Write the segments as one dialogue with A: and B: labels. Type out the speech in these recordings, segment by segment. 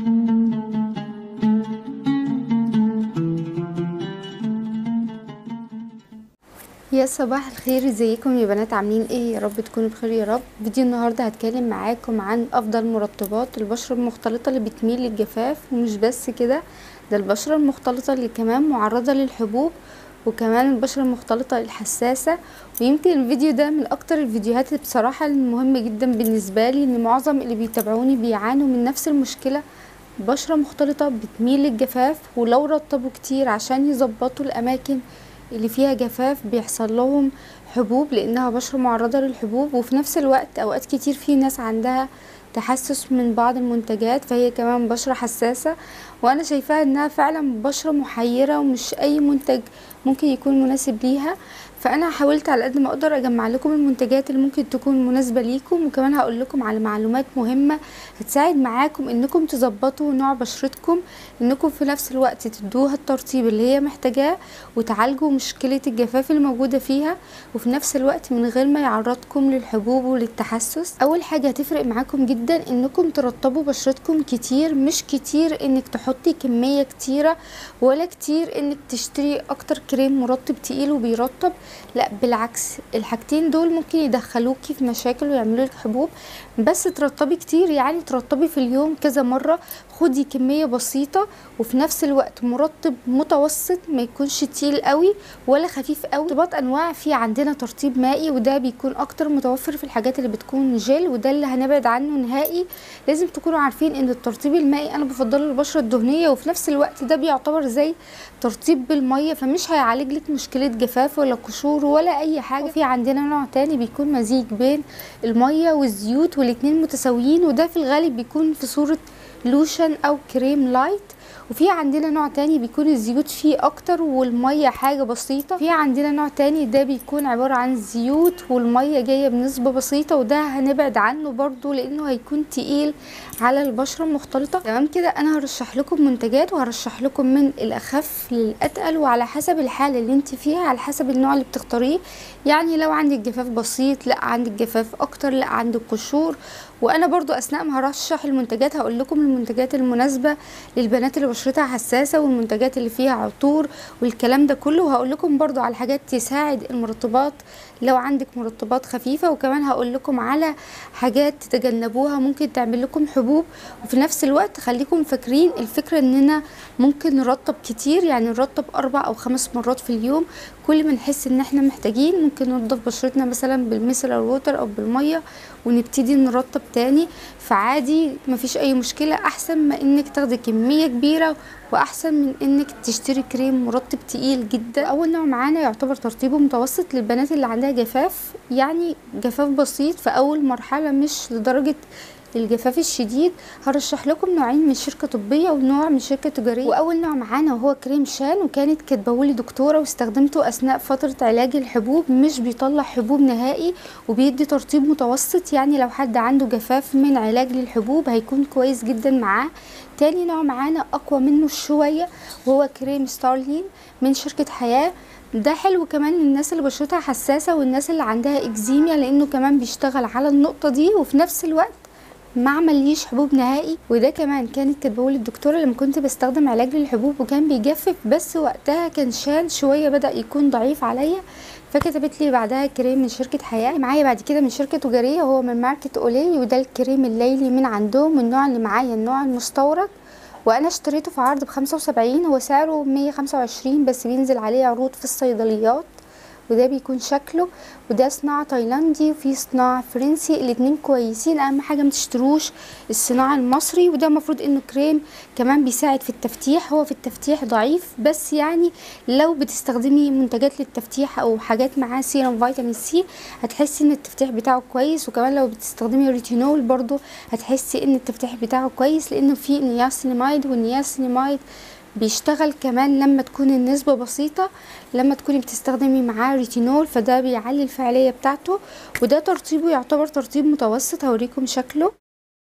A: يا صباح الخير ازيكم يا بنات عاملين ايه يا رب تكونوا بخير يا رب فيديو النهارده هتكلم معاكم عن افضل مرطبات البشره المختلطه اللي بتميل للجفاف ومش بس كده ده البشره المختلطه اللي كمان معرضه للحبوب وكمان البشره المختلطه الحساسه ويمكن الفيديو ده من اكتر الفيديوهات بصراحه المهمه جدا بالنسبه لي ان معظم اللي بيتابعوني بيعانوا من نفس المشكله بشره مختلطه بتميل للجفاف ولو رطبوا كتير عشان يظبطوا الاماكن اللي فيها جفاف بيحصل لهم حبوب لانها بشره معرضه للحبوب وفي نفس الوقت اوقات كتير في ناس عندها تحسس من بعض المنتجات فهي كمان بشره حساسه وانا شايفاها انها فعلا بشره محيره ومش اي منتج ممكن يكون مناسب ليها فانا حاولت على قد ما اقدر اجمع لكم المنتجات اللي ممكن تكون مناسبه ليكم وكمان هقول لكم على معلومات مهمه هتساعد معاكم انكم تظبطوا نوع بشرتكم انكم في نفس الوقت تدوها الترطيب اللي هي محتاجاه وتعالجوا مشكله الجفاف اللي موجوده فيها وفي نفس الوقت من غير ما يعرضكم للحبوب وللتحسس اول حاجه هتفرق معاكم جدا انكم ترطبوا بشرتكم كتير مش كتير انك تحطي كميه كتيره ولا كتير انك تشتري اكتر كريم مرطب تقيل وبيرطب لا بالعكس الحاجتين دول ممكن يدخلوكي في مشاكل ويعملوا لك حبوب بس ترطبي كتير يعني ترطبي في اليوم كذا مره خدي كميه بسيطه وفي نفس الوقت مرطب متوسط ما يكونش تقيل قوي ولا خفيف قوي ارتباط انواع في عندنا ترطيب مائي وده بيكون اكتر متوفر في الحاجات اللي بتكون جل وده اللي هنبعد عنه نهائي لازم تكونوا عارفين ان الترطيب المائي انا بفضله للبشره الدهنيه وفي نفس الوقت ده بيعتبر زي ترطيب بالميه فمش هيعالج لك مشكله جفاف ولا قشور ولا اي حاجه في عندنا نوع تاني بيكون مزيج بين الميه والزيوت والاتنين متساويين وده في الغالب بيكون في صوره لوشن او كريم لايت وفي عندنا نوع تاني بيكون الزيوت فيه اكتر والميه حاجه بسيطه في عندنا نوع تاني ده بيكون عباره عن زيوت والميه جايه بنسبه بسيطه وده هنبعد عنه برضو لانه هيكون تقيل على البشره المختلطه تمام كده انا هرشح لكم منتجات وهرشح لكم من الاخف للاتقل وعلى حسب الحاله اللي انت فيها على حسب النوع اللي بتختاريه يعني لو عندك جفاف بسيط لا عندك جفاف اكتر لا عندك قشور وانا برضو اثناء ما هرشح المنتجات هقول لكم المنتجات المناسبه للبنات اللي بشرتها حساسه والمنتجات اللي فيها عطور والكلام ده كله وهقول لكم برضو على حاجات تساعد المرطبات لو عندك مرطبات خفيفه وكمان هقول لكم على حاجات تتجنبوها ممكن تعمل لكم حبوب وفي نفس الوقت خليكم فاكرين الفكره اننا ممكن نرطب كتير يعني نرطب اربع او خمس مرات في اليوم كل ما نحس ان احنا محتاجين ممكن ننضف بشرتنا مثلا بالميسلر ووتر او بالميه ونبتدي نرطب تاني فعادي مفيش اي مشكله احسن ما انك تاخدي كميه كبيره واحسن من انك تشتري كريم مرطب تقيل جدا اول نوع معانا يعتبر ترطيبه متوسط للبنات اللي عندها جفاف يعني جفاف بسيط في اول مرحله مش لدرجه الجفاف الشديد هرشح لكم نوعين من شركه طبيه ونوع من شركه تجاريه واول نوع معانا وهو كريم شان وكانت كاتباهولي دكتوره واستخدمته اثناء فتره علاج الحبوب مش بيطلع حبوب نهائي وبيدي ترطيب متوسط يعني لو حد عنده جفاف من علاج للحبوب هيكون كويس جدا معاه تاني نوع معانا اقوى منه شويه وهو كريم ستارلين من شركه حياه ده حلو كمان للناس اللي بشرتها حساسه والناس اللي عندها اكزيميا لانه كمان بيشتغل على النقطه دي وفي نفس الوقت ما عمليش حبوب نهائي وده كمان كانت كاتباهولي الدكتوره لما كنت بستخدم علاج للحبوب وكان بيجفف بس وقتها كان شان شويه بدا يكون ضعيف عليا فكتبت لي بعدها كريم من شركه حياه معايا بعد كده من شركه تجاريه هو من ماركه اولي وده الكريم الليلي من عندهم النوع اللي معايا النوع المستورد وانا اشتريته في عرض بخمسة وسبعين هو سعره مية خمسة وعشرين بس بينزل عليه عروض في الصيدليات وده بيكون شكله وده صناعة تايلاندي وفي صناعة فرنسي الاتنين كويسين اهم حاجة متشتروش الصناعة المصري وده المفروض انه كريم كمان بيساعد في التفتيح هو في التفتيح ضعيف بس يعني لو بتستخدمي منتجات للتفتيح او حاجات معاه سيرم فيتامين سي هتحسي ان التفتيح بتاعه كويس وكمان لو بتستخدمي ريتينول برضو هتحسي ان التفتيح بتاعه كويس لانه فيه نياسيناميد والنياسيناميد بيشتغل كمان لما تكون النسبة بسيطة لما تكوني بتستخدمي معاه ريتينول فده بيعلي الفعالية بتاعته وده ترطيبه يعتبر ترطيب متوسط هوريكم شكله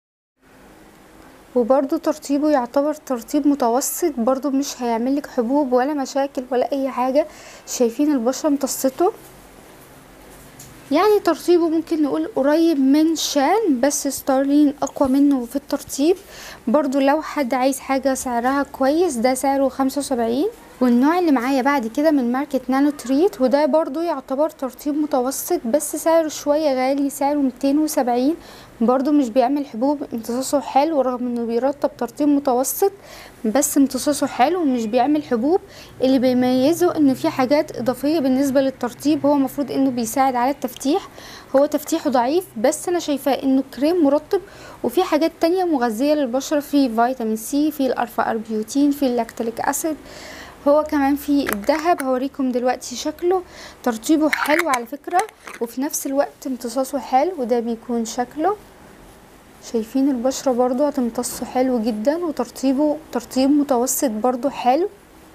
A: وبرده ترطيبه يعتبر ترطيب متوسط برده مش هيعملك حبوب ولا مشاكل ولا اي حاجة شايفين البشرة امتصته يعني ترطيبه ممكن نقول قريب من شان بس ستارلين اقوى منه في الترطيب برضو لو حد عايز حاجة سعرها كويس ده سعره خمسة وسبعين والنوع اللي معايا بعد كده من ماركة نانو تريت وده برضو يعتبر ترطيب متوسط بس سعره شوية غالي سعره ميتين وسبعين برضو مش بيعمل حبوب امتصاصه حلو رغم انه بيرطب ترطيب متوسط بس امتصاصه حلو ومش بيعمل حبوب اللي بيميزه ان في حاجات اضافية بالنسبة للترطيب هو المفروض انه بيساعد على التفتيح هو تفتيحه ضعيف بس انا شايفاه انه كريم مرطب وفي حاجات تانية مغذية للبشرة في فيتامين سي في الالفا اربيوتين في اللاكتيك اسيد هو كمان في الذهب هوريكم دلوقتي شكله ترطيبه حلو على فكرة وفي نفس الوقت امتصاصه حلو وده بيكون شكله شايفين البشرة برضو هتمتصه حلو جدا وترطيبه ترطيب متوسط برضو حلو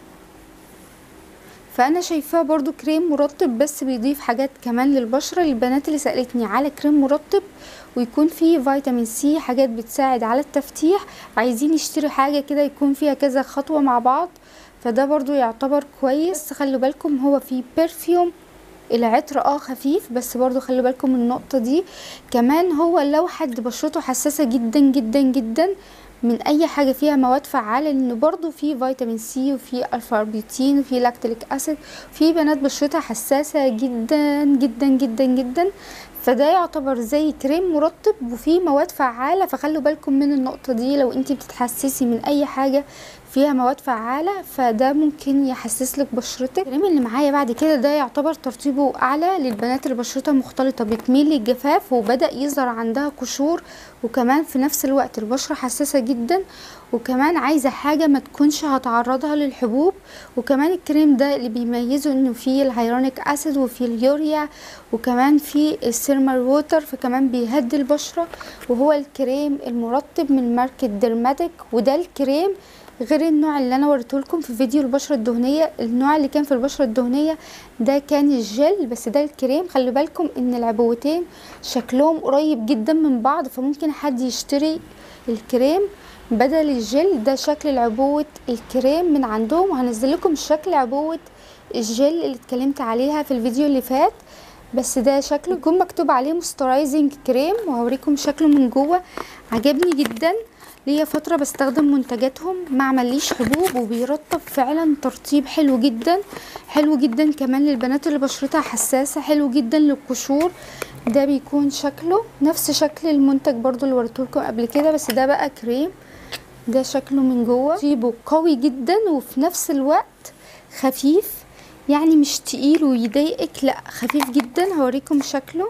A: فانا شايفاه برضو كريم مرطب بس بيضيف حاجات كمان للبشرة للبنات اللي سألتني على كريم مرطب ويكون فيه فيتامين سي حاجات بتساعد على التفتيح عايزين يشتروا حاجة كده يكون فيها كذا خطوة مع بعض فده برضو يعتبر كويس خلوا بالكم هو فيه برفيوم العطر اه خفيف بس برضو خلوا بالكم من النقطة دي كمان هو لو حد بشرته حساسة جدا جدا جدا من اي حاجة فيها مواد فعالة لان برضو في فيتامين سي وفي الفا اربيوتين وفي لاكتيك اسيد في بنات بشرتها حساسة جدا جدا جدا جدا فده يعتبر زي كريم مرطب وفيه مواد فعالة فخلوا بالكم من النقطة دي لو انتي بتتحسسي من اي حاجة فيها مواد فعالة فده ممكن يحسس لك بشرتك الكريم اللي معايا بعد كده ده يعتبر ترطيبه اعلى للبنات اللي بشرتها مختلطة بتميل للجفاف وبدأ يظهر عندها قشور وكمان في نفس الوقت البشرة حساسة جدا وكمان عايزة حاجة ما تكونش هتعرضها للحبوب وكمان الكريم ده اللي بيميزه انه فيه الهيرونيك اسيد وفيه اليوريا وكمان فيه السيرمال ووتر فكمان بيهدي البشرة وهو الكريم المرطب من ماركة ديرماتيك وده الكريم غير النوع اللي انا وريته لكم في فيديو البشره الدهنيه النوع اللي كان في البشره الدهنيه ده كان الجل بس ده الكريم خلي بالكم ان العبوتين شكلهم قريب جدا من بعض فممكن حد يشتري الكريم بدل الجل ده شكل العبوة الكريم من عندهم وهنزل لكم شكل عبوة الجل اللي اتكلمت عليها في الفيديو اللي فات بس ده شكله يكون مكتوب عليه موسترايزنج كريم وهوريكم شكله من جوه عجبني جدا ليا فترة بستخدم منتجاتهم ما عمليش حبوب وبيرطب فعلا ترطيب حلو جدا حلو جدا كمان للبنات اللي بشرتها حساسة حلو جدا للقشور ده بيكون شكله نفس شكل المنتج برضو اللي وريتهولكم قبل كده بس ده بقى كريم ده شكله من جوه ترطيبه قوي جدا وفي نفس الوقت خفيف يعني مش تقيل ويضايقك لا خفيف جدا هوريكم شكله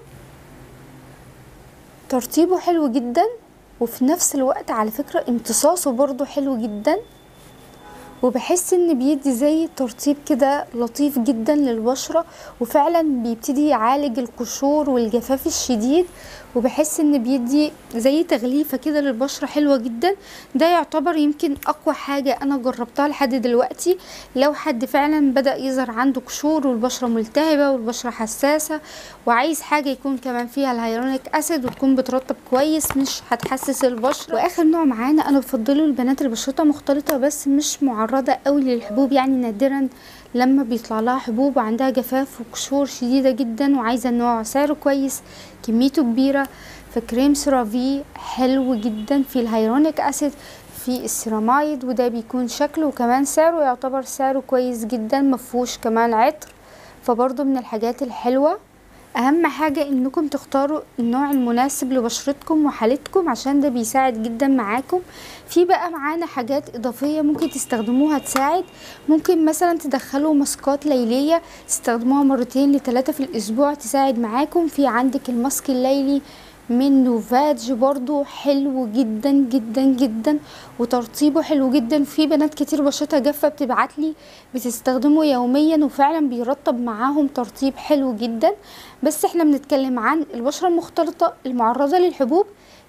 A: ترطيبه حلو جدا وفي نفس الوقت على فكرة امتصاصه برضو حلو جدا وبحس ان بيدي زي ترطيب كده لطيف جدا للبشرة وفعلا بيبتدي يعالج القشور والجفاف الشديد وبحس ان بيدي زي تغليفة كده للبشرة حلوة جدا ده يعتبر يمكن اقوى حاجة انا جربتها لحد دلوقتي لو حد فعلا بدأ يظهر عنده قشور والبشرة ملتهبة والبشرة حساسة وعايز حاجة يكون كمان فيها الهيرونيك اسيد وتكون بترطب كويس مش هتحسس البشرة واخر نوع معانا انا بفضله البنات اللي بشرتها مختلطة بس مش معرضة قوي للحبوب يعني نادرا لما بيطلع لها حبوب وعندها جفاف وقشور شديدة جدا وعايزة نوع سعره كويس كميته كبيرة فكريم سيرافي حلو جدا في الهيرونيك اسيد في السيرامايد وده بيكون شكله وكمان سعره يعتبر سعره كويس جدا مفهوش كمان عطر فبرضه من الحاجات الحلوة اهم حاجة انكم تختاروا النوع المناسب لبشرتكم وحالتكم عشان ده بيساعد جدا معاكم في بقى معانا حاجات اضافية ممكن تستخدموها تساعد ممكن مثلا تدخلوا ماسكات ليلية تستخدموها مرتين لثلاثة في الاسبوع تساعد معاكم في عندك الماسك الليلي من نوفاج برضو حلو جدا جدا جدا وترطيبه حلو جدا في بنات كتير بشرتها جافه بتبعتلي بتستخدمه يوميا وفعلا بيرطب معاهم ترطيب حلو جدا بس احنا بنتكلم عن البشره المختلطه المعرضه للحبوب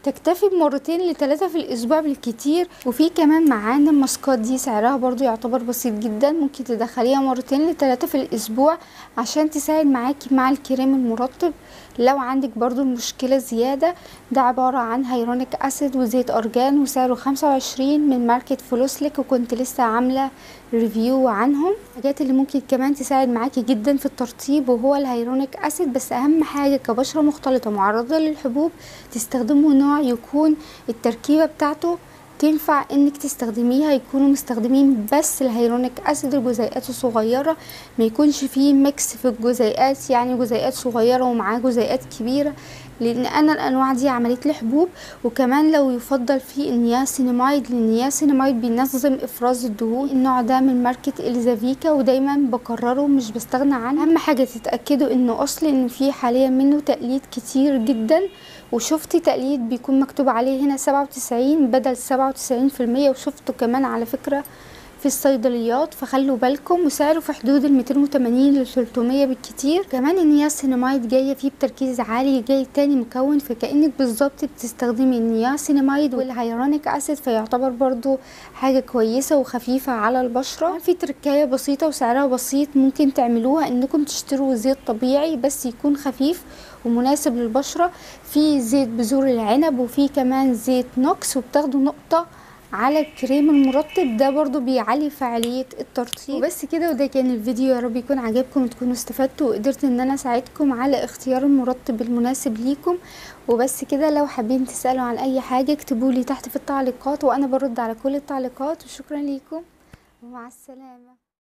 A: تكتفي بمرتين لثلاثة في الاسبوع بالكتير وفي كمان معانا الماسكات دي سعرها برضو يعتبر بسيط جدا ممكن تدخليها مرتين لثلاثة في الاسبوع عشان تساعد معاكي مع الكريم المرطب لو عندك برضو المشكلة زيادة ده عبارة عن هيرونيك اسيد وزيت ارجان وسعره خمسة وعشرين من ماركة فلوسلك وكنت لسه عاملة ريفيو عنهم الحاجات اللي ممكن كمان تساعد معاكي جدا في الترطيب وهو الهيرونيك اسيد بس اهم حاجة كبشرة مختلطة معرضة للحبوب تستخدموا نوع يكون التركيبة بتاعته تنفع انك تستخدميها يكونوا مستخدمين بس الهيرونيك اسيد الجزيئات الصغيره ما يكونش فيه ميكس في الجزيئات يعني جزيئات صغيره ومعاه جزيئات كبيره لان انا الانواع دي عمليه لي حبوب وكمان لو يفضل فيه النياسيناميد لان النياسيناميد بينظم افراز الدهون النوع ده من ماركه اليزافيكا ودايما بكرره مش بستغنى عنه اهم حاجه تتاكدوا انه اصل ان في حاليا منه تقليد كتير جدا وشفتي تقليد بيكون مكتوب عليه هنا سبعة وتسعين بدل سبعة وتسعين في المية وشفته كمان على فكرة في الصيدليات فخلوا بالكم وسعره في حدود ال 280 ل 300 بالكتير كمان النياسيناميد جايه فيه بتركيز عالي جاي تاني مكون فكانك بالظبط بتستخدمي النياسيناميد والهيرونيك اسيد فيعتبر برضو حاجه كويسه وخفيفه على البشره في تركايه بسيطه وسعرها بسيط ممكن تعملوها انكم تشتروا زيت طبيعي بس يكون خفيف ومناسب للبشره في زيت بذور العنب وفي كمان زيت نوكس وبتاخدوا نقطه على الكريم المرطب ده برضو بيعلي فعالية الترطيب وبس كده وده كان الفيديو يا رب يكون عجبكم وتكونوا استفدتوا وقدرت ان انا اساعدكم على اختيار المرطب المناسب ليكم وبس كده لو حابين تسألوا عن اي حاجة اكتبولي تحت في التعليقات وانا برد على كل التعليقات وشكرا ليكم ومع السلامة